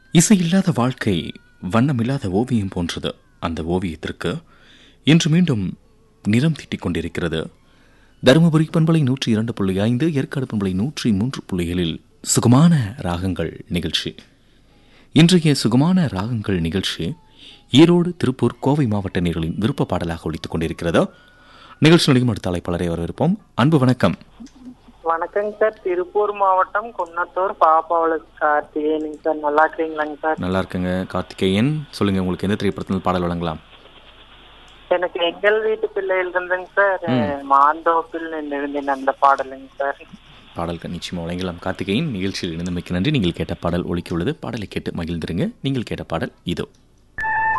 இசை இல்லாத வாழ்க்கை வண்ணமில்லாத ஓவியம் போன்றது அந்த ஓவியத்திற்கு இன்று மீண்டும் நிறம் தீட்டிக் கொண்டிருக்கிறது தருமபுரி பண்பலை நூற்றி இரண்டு புள்ளி ஐந்து ஏற்காடு பண்பலை நூற்றி மூன்று புள்ளிகளில் சுகமான ராகங்கள் நிகழ்ச்சி இன்றைய சுகமான ராகங்கள் நிகழ்ச்சி ஈரோடு திருப்பூர் கோவை மாவட்ட நேர்களின் விருப்ப பாடலாக ஒழித்துக் கொண்டிருக்கிறது நிகழ்ச்சி நடிக்கும் அடுத்த அழைப்பாளரை வரவேற்போம் அன்பு வணக்கம் வணக்கங்க சார் திருப்பூர் மாவட்டம் குன்னத்தூர் பாப்பாவள கார்த்திகேயனுங்க சார் நல்லா இருக்கிறீங்களாங்க சார் நல்லா இருக்குங்க கார்த்திகேயன் சொல்லுங்க உங்களுக்கு எந்த திரைப்படத்தில் பாடல் வழங்கலாம் எனக்கு எங்கள் வீட்டு பிள்ளைகள் இருந்துங்க சார் மாந்தோப்பில் நின்றிருந்தேன் அந்த பாடலுங்க சார் பாடல்கள் நிச்சயமாக வழங்கலாம் கார்த்திகேயன் நிகழ்ச்சியில் இணைந்தமைக்கு நன்றி நீங்கள் கேட்ட பாடல் ஒலிக்க உள்ளது பாடலை கேட்டு மகிழ்ந்திருங்க நீங்கள் கேட்ட பாடல் இதோ